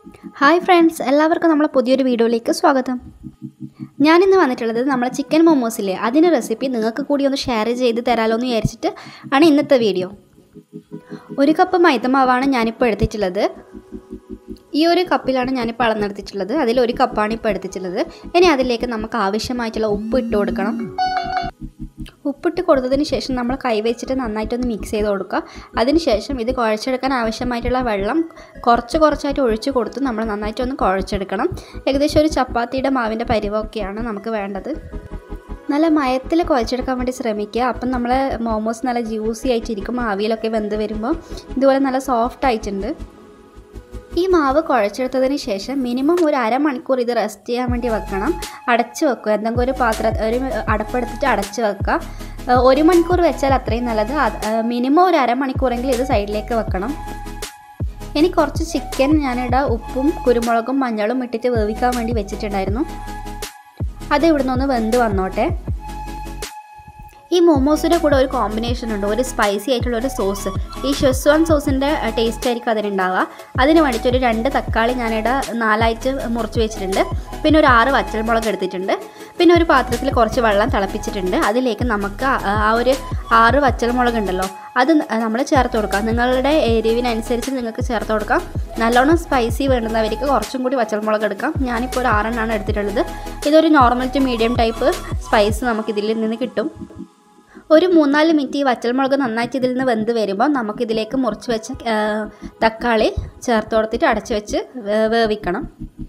hi friends എല്ലാവർക്കും നമ്മളെ പുതിയൊരു വീഡിയോയിലേക്ക് സ്വാഗതം ഞാനിന്ന് വന്നിട്ടുള്ളത് നമ്മളെ ചിക്കൻ മൊമോസില്ലേ അതിൻ്റെ റെസിപ്പി നിങ്ങൾക്ക് കൂടി ഒന്ന് ഷെയർ ചെയ്ത് തരാമല്ലോ എന്ന് വിചാരിച്ചിട്ട് ആണ് ഇന്നത്തെ വീഡിയോ ഒരു കപ്പ് മൈദമാവാണ് ഞാനിപ്പോൾ എടുത്തിട്ടുള്ളത് ഈ ഒരു കപ്പിലാണ് ഞാനിപ്പോൾ അളന്നെടുത്തിട്ടുള്ളത് അതിൽ ഒരു കപ്പാണ് ഇപ്പോൾ എടുത്തിട്ടുള്ളത് ഇനി അതിലേക്ക് നമുക്ക് ആവശ്യമായിട്ടുള്ള ഉപ്പ് ഇട്ട് കൊടുക്കണം ഉപ്പിട്ട് കൊടുത്തതിന് ശേഷം നമ്മൾ കൈവച്ചിട്ട് നന്നായിട്ടൊന്ന് മിക്സ് ചെയ്ത് കൊടുക്കുക അതിനുശേഷം ഇത് കുഴച്ചെടുക്കാൻ ആവശ്യമായിട്ടുള്ള വെള്ളം കുറച്ച് കുറച്ചായിട്ട് ഒഴിച്ച് കൊടുത്ത് നമ്മൾ നന്നായിട്ടൊന്ന് കുഴച്ചെടുക്കണം ഏകദേശം ഒരു ചപ്പാത്തിയുടെ മാവിൻ്റെ പരിവൊക്കെയാണ് നമുക്ക് വേണ്ടത് നല്ല മയത്തിൽ കുഴച്ചെടുക്കാൻ വേണ്ടി ശ്രമിക്കുക അപ്പം നമ്മൾ മോമോസ് നല്ല ജ്യൂസി ആയിട്ടിരിക്കും ആവിയിലൊക്കെ വെന്ത് വരുമ്പോൾ ഇതുപോലെ നല്ല സോഫ്റ്റ് ആയിട്ടുണ്ട് ഈ മാവ് കുഴച്ചെടുത്തതിന് ശേഷം മിനിമം ഒരു അരമണിക്കൂർ ഇത് റെസ്റ്റ് ചെയ്യാൻ വേണ്ടി വെക്കണം അടച്ച് വെക്കുക എന്തെങ്കിലും ഒരു പാത്ര ഒരു അടപ്പെടുത്തിട്ട് അടച്ച് വെക്കുക ഒരു മണിക്കൂർ വെച്ചാൽ അത്രയും നല്ലത് മിനിമം ഒരു അരമണിക്കൂറെങ്കിലും ഇത് സൈഡിലേക്ക് വെക്കണം ഇനി കുറച്ച് ചിക്കൻ ഞാനിവിടെ ഉപ്പും കുരുമുളകും മഞ്ഞളും ഇട്ടിട്ട് വേവിക്കാൻ വേണ്ടി വെച്ചിട്ടുണ്ടായിരുന്നു അത് ഇവിടുന്ന് ഒന്ന് വെന്ത് വന്നോട്ടെ ഈ മോമോസിൻ്റെ കൂടെ ഒരു കോമ്പിനേഷൻ ഉണ്ട് ഒരു സ്പൈസി ആയിട്ടുള്ള ഒരു സോസ് ഈ ഷെസ്വാൻ സോസിൻ്റെ ടേസ്റ്റ് ആയിരിക്കും അതിനുണ്ടാവുക അതിന് വേണ്ടിയിട്ട് ഒരു രണ്ട് തക്കാളി ഞാനിവിടെ നാലായിട്ട് മുറിച്ച് വെച്ചിട്ടുണ്ട് പിന്നെ ഒരു ആറ് വച്ചൽമുളക് എടുത്തിട്ടുണ്ട് പിന്നെ ഒരു പാത്രത്തിൽ കുറച്ച് വെള്ളം തിളപ്പിച്ചിട്ടുണ്ട് അതിലേക്ക് നമുക്ക് ആ ഒരു ആറ് വച്ചൽമുളക് ഉണ്ടല്ലോ അത് നമ്മൾ ചേർത്ത് കൊടുക്കാം നിങ്ങളുടെ എരിവിനനുസരിച്ച് നിങ്ങൾക്ക് ചേർത്ത് കൊടുക്കാം നല്ലോണം സ്പൈസി വേണ്ടുന്നവർക്ക് കുറച്ചും കൂടി വച്ചൽമുളക് എടുക്കാം ഞാനിപ്പോൾ ഒരു ആറെണ്ണമാണ് എടുത്തിട്ടുള്ളത് ഇതൊരു normal to medium type spice നമുക്കിതിൽ നിന്ന് കിട്ടും ഒരു മൂന്നാല് മിനിറ്റ് ഈ വറ്റൽമുളക് നന്നായിട്ട് ഇതിൽ നിന്ന് വെന്ത് വരുമ്പോൾ നമുക്കിതിലേക്ക് മുറിച്ച് വെച്ച തക്കാളി ചേർത്ത് കൊടുത്തിട്ട് അടച്ച് വെച്ച് വേവിക്കണം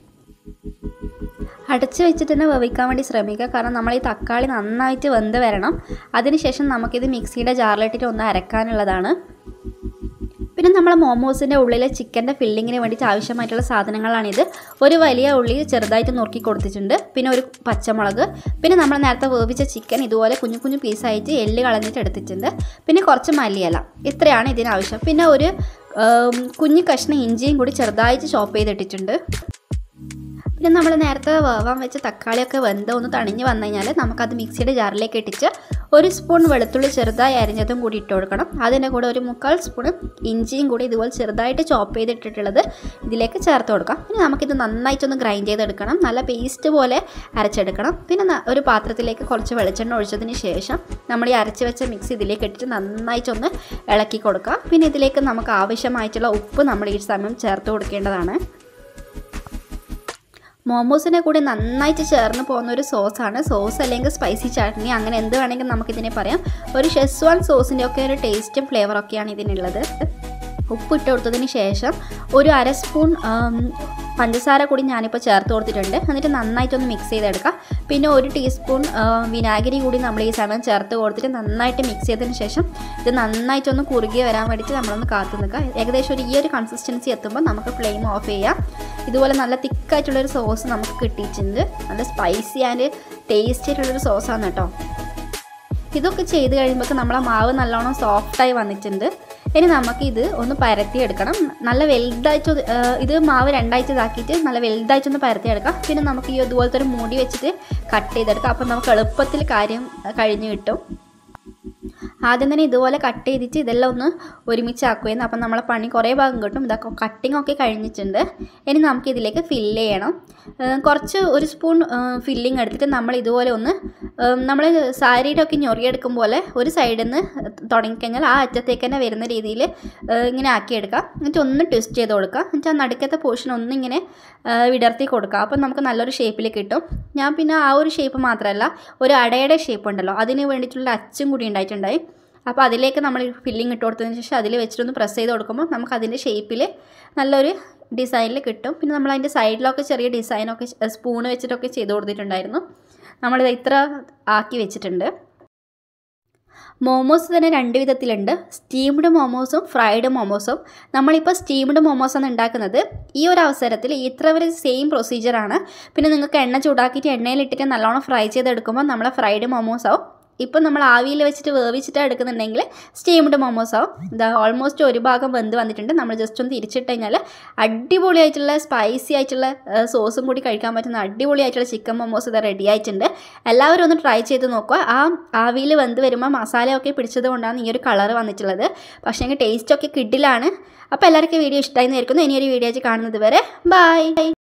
അടച്ച് വെച്ചിട്ട് തന്നെ വേവിക്കാൻ വേണ്ടി ശ്രമിക്കുക കാരണം നമ്മൾ ഈ തക്കാളി നന്നായിട്ട് വെന്ത് വരണം അതിനുശേഷം നമുക്കിത് മിക്സിയുടെ ജാറിലിട്ടിട്ട് ഒന്ന് അരക്കാനുള്ളതാണ് പിന്നെ നമ്മൾ മോമോസിൻ്റെ ഉള്ളിലെ ചിക്കൻ്റെ ഫില്ലിങ്ങിന് വേണ്ടിയിട്ട് ആവശ്യമായിട്ടുള്ള സാധനങ്ങളാണിത് ഒരു വലിയ ഉള്ളി ചെറുതായിട്ട് നുറുക്കി കൊടുത്തിട്ടുണ്ട് പിന്നെ ഒരു പച്ചമുളക് പിന്നെ നമ്മൾ നേരത്തെ വേവിച്ച ചിക്കൻ ഇതുപോലെ കുഞ്ഞു കുഞ്ഞു പീസായിട്ട് എല്ല് കളഞ്ഞിട്ട് എടുത്തിട്ടുണ്ട് പിന്നെ കുറച്ച് മല്ലിയില ഇത്രയാണ് ഇതിനാവശ്യം പിന്നെ ഒരു കുഞ്ഞു കഷ്ണം ഇഞ്ചിയും കൂടി ചെറുതായിട്ട് ചോപ്പ് ചെയ്തിട്ടിട്ടുണ്ട് പിന്നെ നമ്മൾ നേരത്തെ വേവാൻ വെച്ച തക്കാളിയൊക്കെ വെന്ത് ഒന്ന് തണിഞ്ഞ് വന്നു കഴിഞ്ഞാൽ നമുക്കത് മിക്സിയുടെ ജാറിലേക്ക് ഇട്ടിച്ച് ഒരു സ്പൂൺ വെളുത്തുള്ളി ചെറുതായി അരിഞ്ഞതും കൂടി ഇട്ട് കൊടുക്കണം അതിൻ്റെ കൂടെ ഒരു മുക്കാൽ സ്പൂൺ ഇഞ്ചിയും കൂടി ഇതുപോലെ ചെറുതായിട്ട് ചോപ്പ് ചെയ്തിട്ടിട്ടുള്ളത് ഇതിലേക്ക് ചേർത്ത് കൊടുക്കാം പിന്നെ നമുക്കിത് നന്നായിട്ടൊന്ന് ഗ്രൈൻഡ് ചെയ്തെടുക്കണം നല്ല പേസ്റ്റ് പോലെ അരച്ചെടുക്കണം പിന്നെ ഒരു പാത്രത്തിലേക്ക് കുറച്ച് വെളിച്ചെണ്ണ ഒഴിച്ചതിന് ശേഷം നമ്മൾ ഈ അരച്ച് വെച്ച മിക്സ് ഇതിലേക്ക് ഇട്ടിട്ട് നന്നായിട്ടൊന്ന് ഇളക്കി കൊടുക്കാം പിന്നെ ഇതിലേക്ക് നമുക്ക് ആവശ്യമായിട്ടുള്ള ഉപ്പ് നമ്മൾ ഈ സമയം ചേർത്ത് കൊടുക്കേണ്ടതാണ് മോമോസിൻ്റെ കൂടെ നന്നായിട്ട് ചേർന്ന് പോകുന്ന ഒരു സോസാണ് സോസ് അല്ലെങ്കിൽ സ്പൈസി ചട്നി അങ്ങനെ എന്ത് വേണമെങ്കിലും നമുക്കിതിനെ പറയാം ഒരു ഷെസ്വാൻ സോസിൻ്റെ ഒക്കെ ഒരു ടേസ്റ്റും ഫ്ലേവറൊക്കെയാണ് ഇതിനുള്ളത് ഉപ്പ് ഇട്ട് കൊടുത്തതിന് ശേഷം ഒരു അര സ്പൂൺ പഞ്ചസാര കൂടി ഞാനിപ്പോൾ ചേർത്ത് കൊടുത്തിട്ടുണ്ട് എന്നിട്ട് നന്നായിട്ടൊന്ന് മിക്സ് ചെയ്തെടുക്കാം പിന്നെ ഒരു ടീസ്പൂൺ വിനാഗിരി കൂടി നമ്മൾ ഈ സമയം ചേർത്ത് കൊടുത്തിട്ട് നന്നായിട്ട് മിക്സ് ചെയ്തതിന് ശേഷം ഇത് നന്നായിട്ടൊന്ന് കുറുകി വരാൻ വേണ്ടിയിട്ട് നമ്മളൊന്ന് കാത്തു നിൽക്കുക ഏകദേശം ഒരു ഈ ഒരു കൺസിസ്റ്റൻസി എത്തുമ്പോൾ നമുക്ക് ഫ്ലെയിം ഓഫ് ചെയ്യാം ഇതുപോലെ നല്ല തിക്കായിട്ടുള്ളൊരു സോസ് നമുക്ക് കിട്ടിയിട്ടുണ്ട് നല്ല സ്പൈസി ആൻഡ് ടേസ്റ്റി ആയിട്ടുള്ളൊരു സോസാണ് കേട്ടോ ഇതൊക്കെ ചെയ്ത് കഴിയുമ്പോൾ നമ്മളെ മാവ് നല്ലോണം സോഫ്റ്റായി വന്നിട്ടുണ്ട് ഇനി നമുക്ക് ഇത് ഒന്ന് പരത്തിയെടുക്കണം നല്ല വലുതായിട്ട് ഇത് മാവ് രണ്ടായിട്ട് ഇതാക്കിയിട്ട് നല്ല വലുതായിട്ടൊന്ന് പരത്തിയെടുക്കാം പിന്നെ നമുക്ക് ഈ ഇതുപോലത്തെ ഒരു മൂടി വെച്ചിട്ട് കട്ട് ചെയ്തെടുക്കാം അപ്പം നമുക്ക് എളുപ്പത്തിൽ കാര്യം കഴിഞ്ഞ് കിട്ടും ആദ്യം തന്നെ ഇതുപോലെ കട്ട് ചെയ്തിട്ട് ഇതെല്ലാം ഒന്ന് ഒരുമിച്ചാക്കുമായിരുന്നു അപ്പം നമ്മളെ പണി കുറേ ഭാഗം കിട്ടും ഇതൊക്കെ കട്ടിങ് ഒക്കെ കഴിഞ്ഞിട്ടുണ്ട് ഇനി നമുക്ക് ഇതിലേക്ക് ഫില്ല് ചെയ്യണം കുറച്ച് ഒരു സ്പൂൺ ഫില്ലിങ് എടുത്തിട്ട് നമ്മൾ ഇതുപോലെ ഒന്ന് നമ്മൾ സാരിയുടെ ഒക്കെ ഞൊറിയെടുക്കും പോലെ ഒരു സൈഡിൽ നിന്ന് തുടങ്ങിക്കഴിഞ്ഞാൽ ആ അറ്റത്തേക്ക് തന്നെ വരുന്ന രീതിയിൽ ഇങ്ങനെ ആക്കിയെടുക്കാം എന്നിട്ട് ഒന്ന് ട്വിസ്റ്റ് ചെയ്ത് കൊടുക്കുക എന്നിട്ട് ആ നടുക്കത്തെ പോർഷൻ ഒന്നിങ്ങനെ വിടർത്തി കൊടുക്കുക അപ്പം നമുക്ക് നല്ലൊരു ഷേപ്പിൽ കിട്ടും ഞാൻ പിന്നെ ആ ഒരു ഷേപ്പ് മാത്രമല്ല ഒരു അടയുടെ ഷേപ്പ് ഉണ്ടല്ലോ അതിന് വേണ്ടിയിട്ടുള്ള അച്ചും കൂടി ഉണ്ടായിട്ടുണ്ടായി അപ്പോൾ അതിലേക്ക് നമ്മൾ ഫില്ലിംഗ് ഇട്ട് കൊടുത്തതിന് ശേഷം അതിൽ വെച്ചിട്ടൊന്ന് പ്രസ് ചെയ്ത് കൊടുക്കുമ്പോൾ നമുക്ക് അതിൻ്റെ ഷേപ്പിൽ നല്ലൊരു ഡിസൈനിൽ കിട്ടും പിന്നെ നമ്മൾ അതിൻ്റെ സൈഡിലൊക്കെ ചെറിയ ഡിസൈനൊക്കെ സ്പൂണ് വെച്ചിട്ടൊക്കെ ചെയ്ത് കൊടുത്തിട്ടുണ്ടായിരുന്നു നമ്മളിത് ഇത്ര ആക്കി വെച്ചിട്ടുണ്ട് മോമോസ് തന്നെ രണ്ട് വിധത്തിലുണ്ട് സ്റ്റീംഡ് മോമോസും ഫ്രൈഡ് മോമോസും നമ്മളിപ്പോൾ സ്റ്റീംഡ് മോമോസാണ് ഉണ്ടാക്കുന്നത് ഈ ഒരു അവസരത്തിൽ ഇത്ര വരെ സെയിം പ്രൊസീജിയറാണ് പിന്നെ നിങ്ങൾക്ക് എണ്ണ ചൂടാക്കിയിട്ട് എണ്ണയിലിട്ടിട്ട് നല്ലോണം ഫ്രൈ ചെയ്തെടുക്കുമ്പോൾ നമ്മളെ ഫ്രൈഡ് മോമോസ് ആവും ഇപ്പം നമ്മൾ ആവിയിൽ വെച്ചിട്ട് വേവിച്ചിട്ട് എടുക്കുന്നുണ്ടെങ്കിൽ സ്റ്റീംഡ് മൊമോസ് ആവും ഇതാ ഓൾമോസ്റ്റ് ഒരു ഭാഗം വെന്ത് വന്നിട്ടുണ്ട് നമ്മൾ ജസ്റ്റ് ഒന്ന് തിരിച്ചിട്ട് കഴിഞ്ഞാൽ അടിപൊളിയായിട്ടുള്ള സ്പൈസി ആയിട്ടുള്ള സോസും കൂടി കഴിക്കാൻ പറ്റുന്ന അടിപൊളിയായിട്ടുള്ള ചിക്കൻ മൊമോസ് ഇത് റെഡി ആയിട്ടുണ്ട് എല്ലാവരും ഒന്ന് ട്രൈ ചെയ്ത് നോക്കുക ആ ആവിയിൽ വെന്ത് വരുമ്പോൾ മസാലയൊക്കെ പിടിച്ചത് കൊണ്ടാണ് ഈ ഒരു കളർ വന്നിട്ടുള്ളത് പക്ഷേ എങ്കിൽ ടേസ്റ്റൊക്കെ കിഡിലാണ് അപ്പോൾ എല്ലാവർക്കും വീഡിയോ ഇഷ്ടമായി എന്ന് ഇനിയൊരു വീഡിയോ ആയിട്ട് കാണുന്നത് വരെ ബൈ